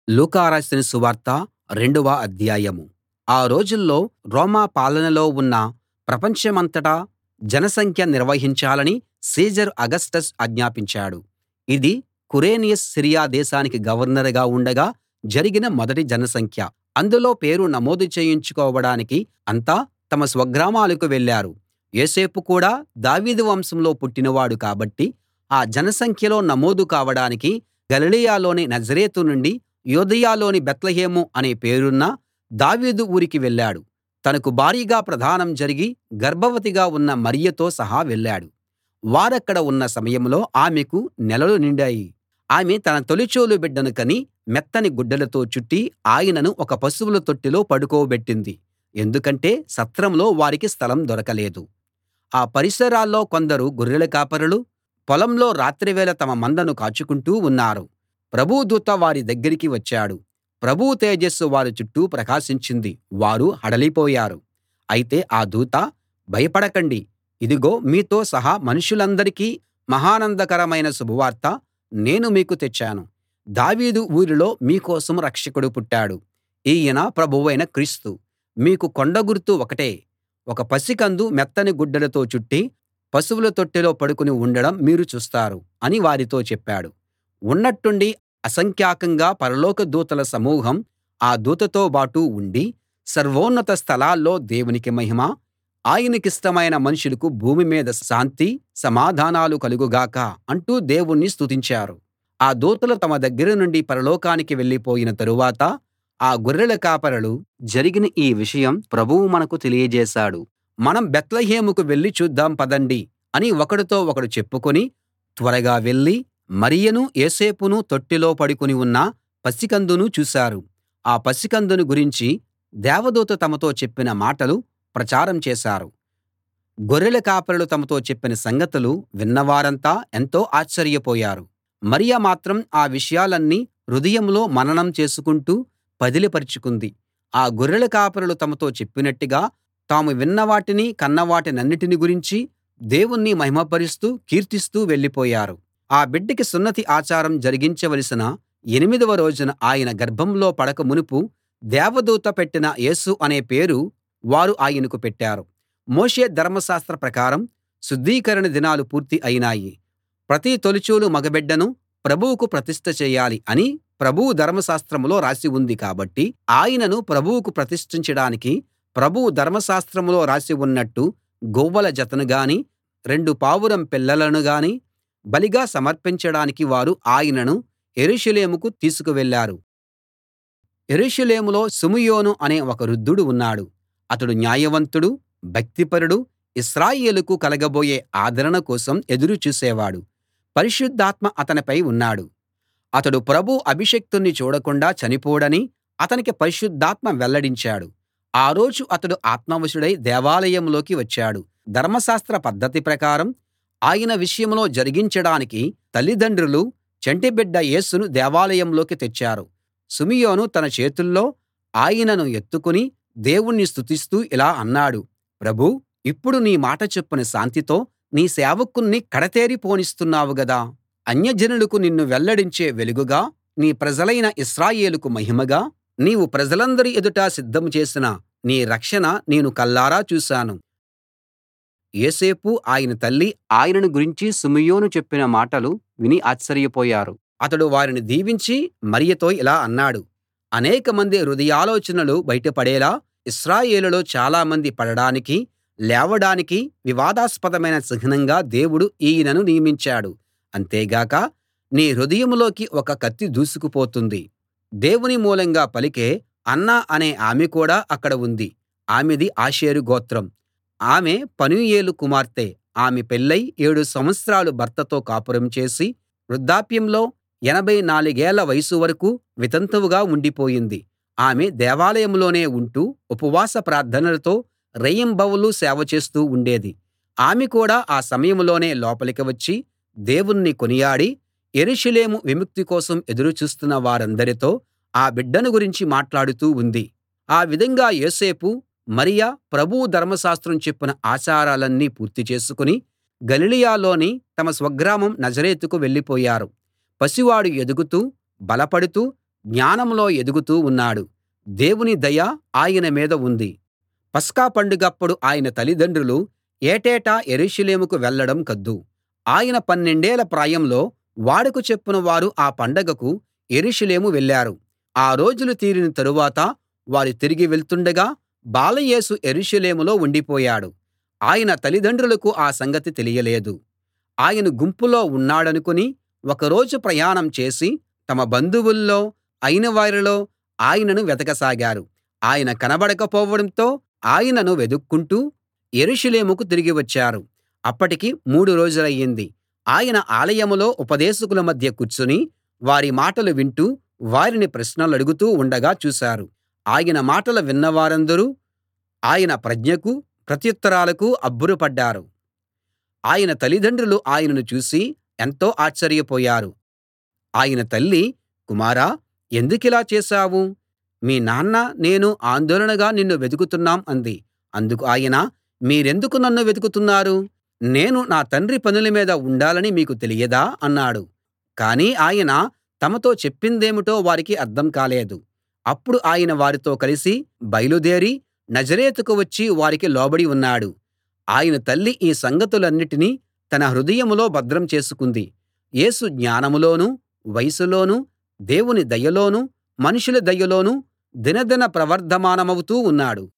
లూకా రాసిన సువార్త రెండవ అధ్యాయం ఆ రోజుల్లో రోమా పాలనలో ఉన్న ప్రపంచమంతటా జనసంఖ్య నిర్వహించాలని సీజర్ అగస్టస్ ఆజ్ఞాపించాడు ఇది క్విరేనియస్ సిరియా దేశానికి గవర్నరుగా ఉండగా జరిగిన మొదటి జనసంఖ్య అందులో పేరు నమోదు చేయించుకోవడానికి అంతా తమ స్వగ్రామాలకు వెళ్ళారు యోసేపు కూడా దావీదు వంశంలో పుట్టినవాడు కాబట్టి ఆ జనసంఖ్యలో నమోదు కావడానికి గలిలయలోని నజరేతు నుండి యూదయలోని బేత్లెహేము అనే పేరున్న దావీదు ఊరికి వెళ్ళాడు తనకు భార్యగా ప్రదానం జరిగి గర్భవతిగా ఉన్న మరియతో సహా వెళ్ళాడు వారక్కడ ఉన్న సమయంలో ఆమెకు నెలలు నిండాయి ఆమె తన తొలిచూలు బిడ్డను కని మెత్తని గుడ్డలతో చుట్టి ఆయనను ఒక పశువుల తొట్టిలో పడుకోబెట్టింది ఎందుకంటే సత్రంలో వారికి స్థలం దొరకలేదు ఆ పరిసరాల్లో కొందరు గొర్రెల కాపరులు పొలంలో రాత్రివేళ తమ మందను కాచుకుంటూ ఉన్నారు ప్రభువు దూత వారి దగ్గరికి వచ్చాడు ప్రభువు తేజస్సు వారి చుట్టూ ప్రకాశించింది వారు హడలిపోయారు అయితే ఆ దూత భయపడకండి ఇదిగో మీతో సహా మనుషులందరికీ మహానందకరమైన శుభవార్త నేను మీకు తెచ్చాను దావీదు ఊరిలో మీ కోసం రక్షకుడు పుట్టాడు ఈయన ప్రభువైన క్రీస్తు మీకు కొండ గుర్తు ఒకటే ఒక పసికందు మెత్తని గుడ్డలతో చుట్టి పశువుల తొట్టిలో పడుకుని ఉండడం మీరు చూస్తారు అని వారితో చెప్పాడు ఉన్నట్టుండి అసంఖ్యాకంగా పరలోక దూతల సమూహం ఆ దూతతో బాటు ఉండి సర్వోన్నత స్థలాల్లో దేవునికి మహిమ ఆయనకిష్టమైన మనుషులకు భూమి మీద శాంతి సమాధానాలు కలుగు గాక అంటూ దేవుణ్ణి స్తుతించారు ఆ దూతలు తమ దగ్గర నుండి పరలోకానికి వెళ్ళిపోయిన తరువాత ఆ గొర్రెల కాపరులు జరిగిన ఈ విషయం ప్రభువు మనకు తెలియజేశాడు మనం బేత్లెహేముకు వెళ్లి చూద్దాం పదండి అని ఒకడితో ఒకడు చెప్పుకుని త్వరగా వెళ్లి మరియనూ యోసేపునూ తొట్టిలో పడుకుని ఉన్న పసికందును చూశారు ఆ పసికందును గురించి దేవదూత తమతో చెప్పిన మాటలు ప్రచారం చేశారు గొర్రెల కాపరులు తమతో చెప్పిన సంగతులు విన్నవారంతా ఎంతో ఆశ్చర్యపోయారు మరియ మాత్రం ఆ విషయాలన్నీ హృదయంలో మననం చేసుకుంటూ పదిలపరచుకుంది ఆ గొర్రెల కాపరులు తమతో చెప్పినట్టుగా తాము విన్న వాటిని కన్న వాటినన్నిటిని గురించి దేవుణ్ణి మహిమపరుస్తూ కీర్తిస్తూ వెళ్ళిపోయారు ఆ బిడ్డకి సున్నతి ఆచారం జరిగించవలసిన ఎనిమిదవ రోజున ఆయన గర్భంలో పడక మునుపు దేవదూత పెట్టిన యేసు అనే పేరు వారు ఆయనకు పెట్టారు మోషే ధర్మశాస్త్ర ప్రకారం శుద్ధీకరణ దినాలు పూర్తి అయినాయి ప్రతి తొలిచూలు మగబిడ్డను ప్రభువుకు ప్రతిష్ఠ చేయాలి అని ప్రభువు ధర్మశాస్త్రంలో రాసి ఉంది కాబట్టి ఆయనను ప్రభువుకు ప్రతిష్ఠించడానికి ప్రభువు ధర్మశాస్త్రంలో రాసి ఉన్నట్టు గువ్వల జతను గానీ రెండు పావురం పిల్లలను గానీ బలిగా సమర్పించడానికి వారు ఆయనను యెరూషలేముకు తీసుకు వెళ్ళారు యెరూషలేములో సిమియోను అనే ఒక వృద్ధుడు ఉన్నాడు అతడు న్యాయవంతుడు భక్తిపరుడు ఇశ్రాయేలుకు కలగబోయే ఆదరణ కోసం ఎదురు చూసేవాడు పరిశుద్ధాత్మ అతనిపై ఉన్నాడు అతడు ప్రభు అభిషిక్తుణ్ణి చూడకుండా చనిపోడని అతనికి పరిశుద్ధాత్మ వెల్లడించాడు ఆ రోజు అతడు ఆత్మవశుడై దేవాలయంలోకి వచ్చాడు ధర్మశాస్త్ర పద్ధతి ప్రకారం ఆయన విషయంలో జరిగించడానికి తల్లిదండ్రులు చంటిబిడ్డ యేసును దేవాలయంలోకి తెచ్చారు సిమియోను తన చేతుల్లో ఆయనను ఎత్తుకుని దేవుణ్ణి స్తుతిస్తూ ఇలా అన్నాడు ప్రభూ ఇప్పుడు నీ మాట చొప్పున శాంతితో నీ సేవకుణ్ణి కడతేరి పోనిస్తున్నావు గదా అన్యజనులకు నిన్ను వెల్లడించే వెలుగుగా నీ ప్రజలైన ఇశ్రాయేలుకు మహిమగా నీవు ప్రజలందరి ఎదుట సిద్ధం చేసిన నీ రక్షణ నేను కల్లారా చూశాను యోసేపు ఆయన తల్లి ఆయనను గురించి సిమియోను చెప్పిన మాటలు విని ఆశ్చర్యపోయారు అతడు వారిని దీవించి మరియతో ఇలా అన్నాడు అనేకమంది హృదయాలోచనలు బయటపడేలా ఇశ్రాయేలులో చాలామంది పడడానికి లేవడానికి వివాదాస్పదమైన చిహ్నంగా దేవుడు ఈయనను నియమించాడు అంతేగాక నీ హృదయంలోకి ఒక కత్తి దూసుకుపోతుంది దేవుని మూలంగా పలికే అన్న అనే ఆమె కూడా అక్కడ ఉంది ఆమెది ఆషేరు గోత్రం ఆమె పనూయేలు కుమార్తె ఆమె పెళ్ళై ఏడు సంవత్సరాలు భర్తతో కాపురం చేసి వృద్ధాప్యంలో ఎనభై నాలుగేళ్ల వయసు వరకూ వితంతువుగా ఉండిపోయింది ఆమె దేవాలయంలోనే ఉంటూ ఉపవాస ప్రార్థనలతో రేయింబవళ్ళు సేవ చేస్తూ ఉండేది ఆమె కూడా ఆ సమయంలోనే లోపలికి వచ్చి దేవుణ్ణి కొనియాడి యెరూషలేము విముక్తి కోసం ఎదురు చూస్తున్న వారందరితో ఆ బిడ్డను గురించి మాట్లాడుతూ ఉంది ఆ విధంగా యోసేపు మరియ ప్రభువు ధర్మశాస్త్రం చెప్పిన ఆచారాలన్నీ పూర్తి చేసుకుని గలిలయలోని తమ స్వగ్రామం నజరేతుకు వెళ్ళిపోయారు పసివాడు ఎదుగుతూ బలపడుతూ జ్ఞానంలో ఎదుగుతూ ఉన్నాడు దేవుని దయ ఆయన మీద ఉంది పస్కా పండగప్పుడు ఆయన తల్లిదండ్రులు ఏటేటా యెరూషలేముకు వెళ్ళడం కద్దు ఆయన పన్నెండేళ్ల ప్రాయంలో వాడుక చొప్పున వారు ఆ పండగకు యెరూషలేము వెళ్ళారు ఆ రోజులు తీరిన తరువాత వారు తిరిగి వెళ్తుండగా బాలయేసు యెరూషలేములో ఉండిపోయాడు ఆయన తల్లిదండ్రులకు ఆ సంగతి తెలియలేదు ఆయన గుంపులో ఉన్నాడనుకుని ఒక రోజు ప్రయాణం చేసి తమ బంధువుల్లో అయినవారిలో ఆయనను వెతకసాగారు ఆయన కనబడకపోవడంతో ఆయనను వెదుక్కుంటూ యెరూషలేముకు తిరిగి వచ్చారు అప్పటికి మూడు రోజులయ్యింది ఆయన ఆలయంలో ఉపదేశకుల మధ్య కూర్చుని వారి మాటలు వింటూ వారిని ప్రశ్నలడుగుతూ ఉండగా చూశారు ఆయన మాటలు విన్నవారందరూ ఆయన ప్రజ్ఞకు ప్రత్యుత్తరాలకు అబ్బురపడ్డారు ఆయన తల్లిదండ్రులు ఆయనను చూసి ఎంతో ఆశ్చర్యపోయారు ఆయన తల్లి కుమారా ఎందుకిలా చేశావు మీ నాన్న నేను ఆందోళనగా నిన్ను వెతుకుతున్నాం అంది అందుకు ఆయన మీరెందుకు నన్ను వెతుకుతున్నారు నేను నా తండ్రి పనుల మీద ఉండాలని మీకు తెలియదా అన్నాడు కానీ ఆయన తమతో చెప్పిందేమిటో వారికి అర్థం కాలేదు అప్పుడు ఆయన వారితో కలిసి బయలుదేరి నజరేతుకు వచ్చి వారికి లోబడి ఉన్నాడు ఆయన తల్లి ఈ సంగతులన్నిటినీ తన హృదయంలో భద్రం చేసుకుంది యేసు జ్ఞానంలోనూ వయసులోనూ దేవుని దయలోనూ మనుషుల దయలోనూ దినదిన ప్రవర్ధమానమవుతూ ఉన్నాడు